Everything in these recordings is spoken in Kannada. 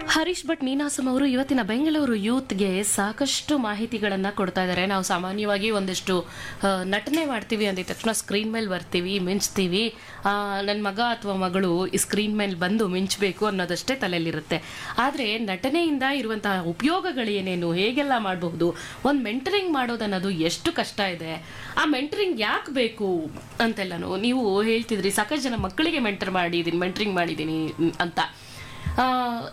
ಹರೀಶ್ ಭಟ್ ನೀನಾಸಂ ಅವರು ಇವತ್ತಿನ ಬೆಂಗಳೂರು ಯೂತ್ಗೆ ಸಾಕಷ್ಟು ಮಾಹಿತಿಗಳನ್ನ ಕೊಡ್ತಾ ಇದ್ದಾರೆ ನಾವು ಸಾಮಾನ್ಯವಾಗಿ ಒಂದಿಷ್ಟು ಆ, ನಟನೆ ಮಾಡ್ತೀವಿ ಅಂದಿದ ತಕ್ಷಣ ಸ್ಕ್ರೀನ್ ಮೇಲೆ ಬರ್ತೀವಿ ಮಿಂಚ್ತೀವಿ ನನ್ನ ಮಗ ಅಥವಾ ಮಗಳು ಈ ಸ್ಕ್ರೀನ್ ಮೇಲೆ ಬಂದು ಮಿಂಚಬೇಕು ಅನ್ನೋದಷ್ಟೇ ತಲೆಯಲ್ಲಿರುತ್ತೆ ಆದರೆ ನಟನೆಯಿಂದ ಇರುವಂತಹ ಉಪಯೋಗಗಳೇನೇನು ಹೇಗೆಲ್ಲ ಮಾಡಬಹುದು ಒಂದು ಮೆಂಟರಿಂಗ್ ಮಾಡೋದನ್ನೋದು ಎಷ್ಟು ಕಷ್ಟ ಇದೆ ಆ ಮೆಂಟರಿಂಗ್ ಯಾಕೆ ಬೇಕು ಅಂತೆಲ್ಲನು ನೀವು ಹೇಳ್ತಿದ್ರಿ ಸಾಕಷ್ಟು ಜನ ಮಕ್ಕಳಿಗೆ ಮೆಂಟರ್ ಮಾಡಿದ್ದೀನಿ ಮೆಂಟರಿಂಗ್ ಮಾಡಿದ್ದೀನಿ ಅಂತ ಆ,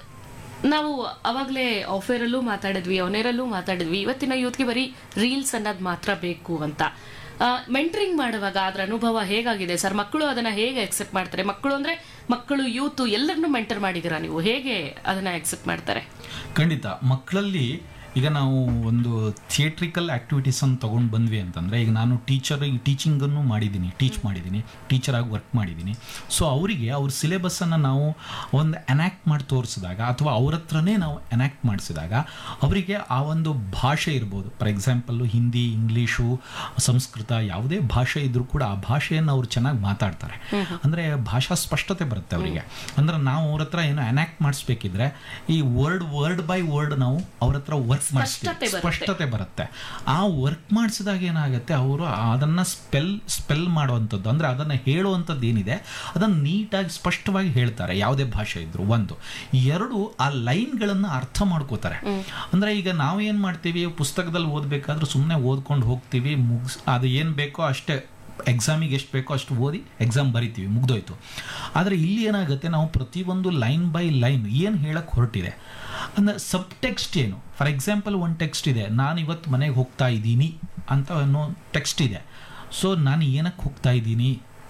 ನಾವು ಅವಾಗಲೇ ಆಫೇರಲ್ಲೂ ಮಾತಾಡಿದ್ವಿ ಅವನೇರಲ್ಲೂ ಮಾತಾಡಿದ್ವಿ ಇವತ್ತಿನ ಯೂತ್ಗೆ ಬರೀ ರೀಲ್ಸ್ ಅನ್ನೋದು ಮಾತ್ರ ಬೇಕು ಅಂತ ಮೆಂಟರಿಂಗ್ ಮಾಡುವಾಗ ಅದರ ಅನುಭವ ಹೇಗಾಗಿದೆ ಸರ್ ಮಕ್ಕಳು ಅದನ್ನ ಹೇಗೆ ಅಕ್ಸೆಪ್ಟ್ ಮಾಡ್ತಾರೆ ಮಕ್ಕಳು ಅಂದ್ರೆ ಮಕ್ಕಳು ಯೂತ್ ಎಲ್ಲರನ್ನೂ ಮೆಂಟರ್ ಮಾಡಿದ್ದೀರಾ ನೀವು ಹೇಗೆ ಅದನ್ನ ಅಕ್ಸೆಪ್ಟ್ ಮಾಡ್ತಾರೆ ಖಂಡಿತ ಮಕ್ಕಳಲ್ಲಿ ಈಗ ನಾವು ಒಂದು ಥಿಯೇಟ್ರಿಕಲ್ ಆಕ್ಟಿವಿಟೀಸ್ ಅನ್ನು ತಗೊಂಡು ಬಂದ್ವಿ ಅಂತಂದ್ರೆ ಈಗ ನಾನು ಟೀಚರ್ ಟೀಚಿಂಗನ್ನು ಮಾಡಿದ್ದೀನಿ ಟೀಚ್ ಮಾಡಿದ್ದೀನಿ ಟೀಚರ್ ಆಗಿ ವರ್ಕ್ ಮಾಡಿದ್ದೀನಿ ಸೊ ಅವರಿಗೆ ಅವ್ರ ಸಿಲೆಬಸ್ಸನ್ನು ನಾವು ಒಂದು ಎನಾಕ್ಟ್ ಮಾಡಿ ತೋರಿಸಿದಾಗ ಅಥವಾ ಅವ್ರ ಹತ್ರನೇ ನಾವು ಎನಾಕ್ಟ್ ಮಾಡಿಸಿದಾಗ ಅವರಿಗೆ ಆ ಒಂದು ಭಾಷೆ ಇರ್ಬೋದು for example Hindi English Sanskrit ಯಾವುದೇ ಭಾಷೆ ಇದ್ರೂ ಕೂಡ ಆ ಭಾಷೆಯನ್ನು ಅವ್ರು ಚೆನ್ನಾಗಿ ಮಾತಾಡ್ತಾರೆ ಅಂದರೆ ಭಾಷಾ ಸ್ಪಷ್ಟತೆ ಬರುತ್ತೆ ಅವರಿಗೆ ಅಂದ್ರೆ ನಾವು ಅವ್ರ ಹತ್ರ ಏನೋ ಎನಾಕ್ಟ್ ಮಾಡಿಸ್ಬೇಕಿದ್ರೆ ಈ ವರ್ಡ್ ವರ್ಡ್ ಬೈ ವರ್ಡ್ ನಾವು ಅವ್ರ ಹತ್ರ ವರ್ಕ್ ಸ್ಪಷ್ಟತೆ ಮಾಡಿಸ್ತೀವಿ ಬರುತ್ತೆ. ಸ್ಪಷ್ಟತೆ ಬರುತ್ತೆ ಆ ವರ್ಕ್ ಮಾಡಿಸಿದಾಗ ಏನಾಗುತ್ತೆ ಅವರು ಅದನ್ನ ಸ್ಪೆಲ್ ಸ್ಪೆಲ್ ಮಾಡುವಂಥದ್ದು ಅಂದ್ರೆ ಅದನ್ನ ಹೇಳುವಂಥದ್ದು ಏನಿದೆ ಅದನ್ನ ನೀಟಾಗಿ ಸ್ಪಷ್ಟವಾಗಿ ಹೇಳ್ತಾರೆ ಯಾವುದೇ ಭಾಷೆ ಇದ್ರು ಒಂದು ಎರಡು ಆ ಲೈನ್ಗಳನ್ನು ಅರ್ಥ ಮಾಡ್ಕೋತಾರೆ ಅಂದ್ರೆ ಈಗ ನಾವು ಏನ್ ಮಾಡ್ತೀವಿ ಪುಸ್ತಕದಲ್ಲಿ ಓದ್ಬೇಕಾದ್ರೆ ಸುಮ್ಮನೆ ಓದ್ಕೊಂಡು ಹೋಗ್ತೀವಿ ಮುಗಿಸ್ ಅದು ಏನ್ ಬೇಕೋ ಅಷ್ಟೇ ಎಕ್ಸಾಮಿಗೆ ಎಷ್ಟು ಬೇಕೋ ಅಷ್ಟು ಓದಿ ಎಕ್ಸಾಮ್ ಬರಿತೀವಿ ಮುಗ್ದೋಯ್ತು ಆದರೆ ಇಲ್ಲಿ ಏನಾಗುತ್ತೆ ನಾವು ಪ್ರತಿಯೊಂದು ಲೈನ್ ಬೈ ಲೈನ್ ಏನು ಹೇಳಕ್ಕೆ ಹೊರಟಿದೆ ಅಂದರೆ ಸಬ್ ಟೆಕ್ಸ್ಟ್ ಏನು ಫಾರ್ ಎಕ್ಸಾಂಪಲ್ ಒಂದು ಟೆಕ್ಸ್ಟ್ ಇದೆ ನಾನು ಇವತ್ತು ಮನೆಗೆ ಹೋಗ್ತಾ ಇದ್ದೀನಿ ಅಂತ ಅನ್ನೋ ಟೆಕ್ಸ್ಟ್ ಇದೆ ಸೊ ನಾನು ಏನಕ್ಕೆ ಹೋಗ್ತಾ ಇದ್ದೀನಿ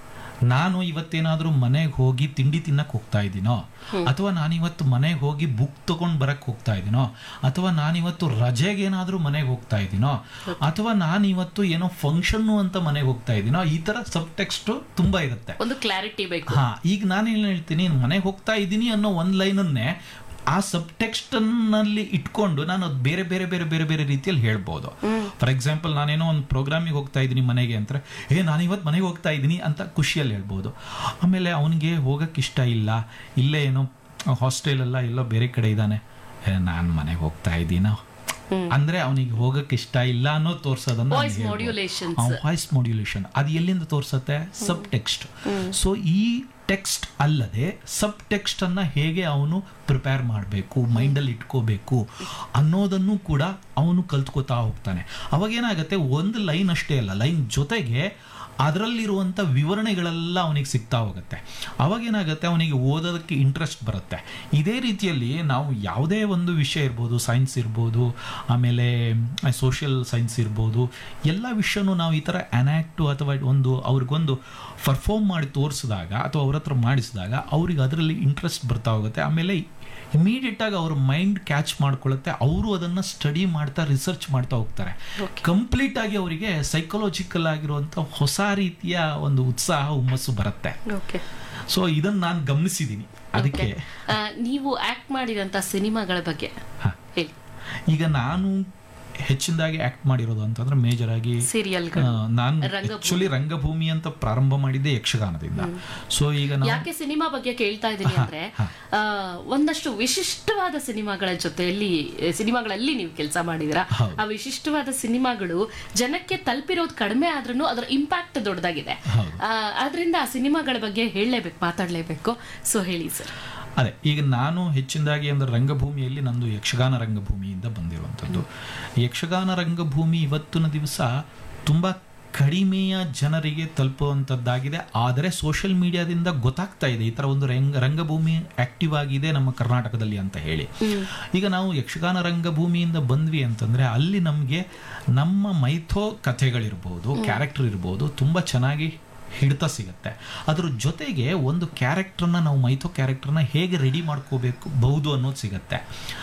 ನಾನು ಇವತ್ತೇನಾದರೂ ಮನೆಗೆ ಹೋಗಿ ತಿಂಡಿ ತಿನ್ನಕ್ಕೆ ಹೋಗ್ತಾ ಇದ್ದೀನೋ ಅಥವಾ ನಾನಿವತ್ತು ಮನೆಗೆ ಹೋಗಿ ಬುಕ್ ತಗೊಂಡು ಬರಕ್ಕೆ ಹೋಗ್ತಾ ಇದ್ದೀನೋ ಅಥವಾ ನಾನಿವತ್ತು ರಜೆಗೆ ಏನಾದರೂ ಮನೆಗೆ ಹೋಗ್ತಾ ಇದ್ದೀನೋ ಅಥವಾ ನಾನಿವತ್ತು ಏನೋ ಫಂಕ್ಷನ್ನು ಅಂತ ಮನೆಗೆ ಹೋಗ್ತಾ ಇದ್ದೀನೋ ಈ ಥರ ಸಬ್ ಟೆಕ್ಸ್ಟು ತುಂಬ ಇರುತ್ತೆ ಒಂದು ಕ್ಲಾರಿಟಿ ಬೇಕು ಹಾ ಈಗ ನಾನು ಏನು ಹೇಳ್ತೀನಿ ಮನೆಗೆ ಹೋಗ್ತಾ ಇದ್ದೀನಿ ಅನ್ನೋ ಒಂದು ಲೈನನ್ನೇ ಆ ಸಬ್ ಟೆಕ್ಸ್ಟ್ ನಲ್ಲಿ ಇಟ್ಕೊಂಡು ನಾನು ಅದು ಬೇರೆ ಬೇರೆ ಬೇರೆ ಬೇರೆ ಬೇರೆ ರೀತಿಯಲ್ಲಿ ಹೇಳ್ಬೋದು ಫಾರ್ ಎಕ್ಸಾಂಪಲ್ ನಾನೇನೋ ಒಂದು ಪ್ರೋಗ್ರಾಮಿಗೆ ಹೋಗ್ತಾ ಇದ್ದೀನಿ ಮನೆಗೆ ಅಂತ ಏ ನಾನು ಇವತ್ತು ಮನೆಗೆ ಹೋಗ್ತಾ ಇದ್ದೀನಿ ಅಂತ ಖುಷಿಯಲ್ಲಿ ಹೇಳ್ಬೋದು ಆಮೇಲೆ ಅವನಿಗೆ ಹೋಗಕ್ಕೆ ಇಷ್ಟ ಇಲ್ಲ ಇಲ್ಲೇ ಏನೋ ಹಾಸ್ಟೆಲ್ ಎಲ್ಲ ಎಲ್ಲೋ ಬೇರೆ ಕಡೆ ಇದ್ದಾನೆ ನಾನು ಮನೆಗೆ ಹೋಗ್ತಾ ಇದ್ದೀನೋ ಅಂದ್ರೆ ಅವನಿಗೆ ಹೋಗಕ್ಕೆ ಇಷ್ಟ ಇಲ್ಲ ಅನ್ನೋ ತೋರ್ಸೋದನ್ನ Voice modulations. ವಾಯ್ಸ್ ಮಾಡ್ಯುಲೇಷನ್ ಅದು ಎಲ್ಲಿಂದ ತೋರಿಸುತ್ತೆ ಸಬ್ ಟೆಕ್ಸ್ಟ್ ಸೊ ಈ ಟೆಕ್ಸ್ಟ್ ಅಲ್ಲದೆ ಸಬ್ ಟೆಕ್ಸ್ಟ್ ಅನ್ನ ಹೇಗೆ ಅವನು ಪ್ರಿಪೇರ್ ಮಾಡಬೇಕು ಮೈಂಡಲ್ಲಿ ಇಟ್ಕೋಬೇಕು ಅನ್ನೋದನ್ನು ಕೂಡ ಅವನು ಕಲ್ತ್ಕೋತಾ ಹೋಗ್ತಾನೆ ಅವಾಗ ಏನಾಗುತ್ತೆ ಒಂದು ಲೈನ್ ಅಷ್ಟೇ ಅಲ್ಲ ಲೈನ್ ಜೊತೆಗೆ ಅದರಲ್ಲಿರುವಂಥ ವಿವರಣೆಗಳೆಲ್ಲ ಅವನಿಗೆ ಸಿಗ್ತಾ ಹೋಗುತ್ತೆ ಅವಾಗ ಏನಾಗುತ್ತೆ ಅವನಿಗೆ ಓದೋದಕ್ಕೆ ಇಂಟ್ರೆಸ್ಟ್ ಬರುತ್ತೆ ಇದೇ ರೀತಿಯಲ್ಲಿ ನಾವು ಯಾವುದೇ ಒಂದು ವಿಷಯ ಇರ್ಬೋದು ಸೈನ್ಸ್ ಇರ್ಬೋದು ಆಮೇಲೆ ಸೋಷಿಯಲ್ ಸೈನ್ಸ್ ಇರ್ಬೋದು ಎಲ್ಲ ವಿಷಯನೂ ನಾವು ಈ ಥರ ಅನ್ಯಾಕ್ಟು ಅಥವಾ ಒಂದು ಅವ್ರಿಗೊಂದು ಪರ್ಫಾರ್ಮ್ ಮಾಡಿ ತೋರಿಸಿದಾಗ ಅಥವಾ ಅವ್ರ ಹತ್ರ ಮಾಡಿಸಿದಾಗ ಅವ್ರಿಗೆ ಅದರಲ್ಲಿ ಇಂಟ್ರೆಸ್ಟ್ ಬರ್ತಾ ಹೋಗುತ್ತೆ ಆಮೇಲೆ ಇಮಿಡಿಯೇಟ್ ಆಗಿ ಅವ್ರ ಮೈಂಡ್ ಕ್ಯಾಚ್ ಮಾಡ್ಕೊಳ್ಳುತ್ತೆ ಅವರು ಅದನ್ನ ಸ್ಟಡಿ ಮಾಡ್ತಾ ರಿಸರ್ಚ್ ಮಾಡ್ತಾ ಹೋಗ್ತಾರೆ ಕಂಪ್ಲೀಟ್ ಆಗಿ ಅವರಿಗೆ ಸೈಕಲಾಜಿಕಲ್ ಆಗಿರುವಂತ ಹೊಸ ರೀತಿಯ ಒಂದು ಉತ್ಸಾಹ ಹುಮ್ಮಸ್ಸು ಬರುತ್ತೆ ಓಕೆ ಸೊ ಇದನ್ನ ನಾನು ಗಮನಿಸಿದ್ದೀನಿ ಅದಕ್ಕೆ ನೀವು ಆಕ್ಟ್ ಮಾಡಿದಂತ ಸಿನಿಮಾಗಳ ಬಗ್ಗೆ ಹ. ಹೇಳಿ ಈಗ ನಾನು ಹೆಚ್ಚಿನದಾಗಿ ಆಕ್ಟ್ ಮಾಡಿರೋದು ಅಂತಂದ್ರೆ ಮೇಜರ್ ಆಗಿ ಸೀರಿಯಲ್ಗಳು ಆ, ನಾನು ರಂಗಭೂಮಿ. ಆಕ್ಚುಲಿ ರಂಗಭೂಮಿ ಅಂತ ಪ್ರಾರಂಭ ಮಾಡಿದ್ದೆ ಯಕ್ಷಗಾನದಿಂದ ಸೊ ಈಗ ನಾವು ಯಾಕೆ ಸಿನಿಮಾ ಬಗ್ಗೆ ಕೇಳ್ತಾ ಇದ್ದೀನಿ ಅಂದ್ರೆ ಆ, ಒಂದಷ್ಟು ವಿಶಿಷ್ಟವಾದ ಸಿನಿಮಾಗಳ ಜೊತೆಯಲ್ಲಿ ಸಿನಿಮಾಗಳಲ್ಲಿ ನೀವು ಕೆಲಸ ಮಾಡಿದಿರಾ ಹೌದು. ಆ ವಿಶಿಷ್ಟವಾದ ಸಿನಿಮಾಗಳು ಜನಕ್ಕೆ ತಲುಪಿರೋದು ಕಡಿಮೆ ಆದ್ರೂ ಅದರ ಇಂಪ್ಯಾಕ್ಟ್ ದೊಡ್ಡದಾಗಿದೆ ಹೌದು. ಆ, ಆದ್ರಿಂದ ಆ ಸಿನಿಮಾಗಳ ಬಗ್ಗೆ ಹೇಳಲೇಬೇಕು ಮಾತಾಡ್ಲೇಬೇಕು ಸೊ ಹೇಳಿ ಸರ್ ಅದೇ ಈಗ ನಾನು ಹೆಚ್ಚಿನದಾಗಿ ಅಂದ್ರೆ ರಂಗಭೂಮಿಯಲ್ಲಿ ನಂದು ಯಕ್ಷಗಾನ ರಂಗಭೂಮಿಯಿಂದ ಬಂದಿರುವಂಥದ್ದು ಯಕ್ಷಗಾನ ರಂಗಭೂಮಿ ಇವತ್ತಿನ ದಿವಸ ತುಂಬ ಕಡಿಮೆಯ ಜನರಿಗೆ ತಲುಪುವಂಥದ್ದಾಗಿದೆ ಆದರೆ ಸೋಷಿಯಲ್ ಮೀಡಿಯಾದಿಂದ ಗೊತ್ತಾಗ್ತಾ ಇದೆ ಈ ಥರ ಒಂದು ರಂಗ ರಂಗಭೂಮಿ ಆಕ್ಟಿವ್ ಆಗಿದೆ ನಮ್ಮ ಕರ್ನಾಟಕದಲ್ಲಿ ಅಂತ ಹೇಳಿ ಈಗ ನಾವು ಯಕ್ಷಗಾನ ರಂಗಭೂಮಿಯಿಂದ ಬಂದ್ವಿ ಅಂತಂದ್ರೆ ಅಲ್ಲಿ ನಮಗೆ ನಮ್ಮ ಮೈಥೋ ಕಥೆಗಳಿರ್ಬೋದು ಕ್ಯಾರೆಕ್ಟರ್ ಇರ್ಬೋದು ತುಂಬ ಚೆನ್ನಾಗಿ ಹಿಡಿತ ಸಿಗುತ್ತೆ ಅದ್ರ ಜೊತೆಗೆ ಒಂದು ಕ್ಯಾರೆಕ್ಟರ್ನ ನಾವು ಮೈಥೋ ಕ್ಯಾರೆಕ್ಟರ್ನ ಹೇಗೆ ರೆಡಿ ಮಾಡ್ಕೋಬೇಕು ಬಹುದು ಅನ್ನೋದು ಸಿಗುತ್ತೆ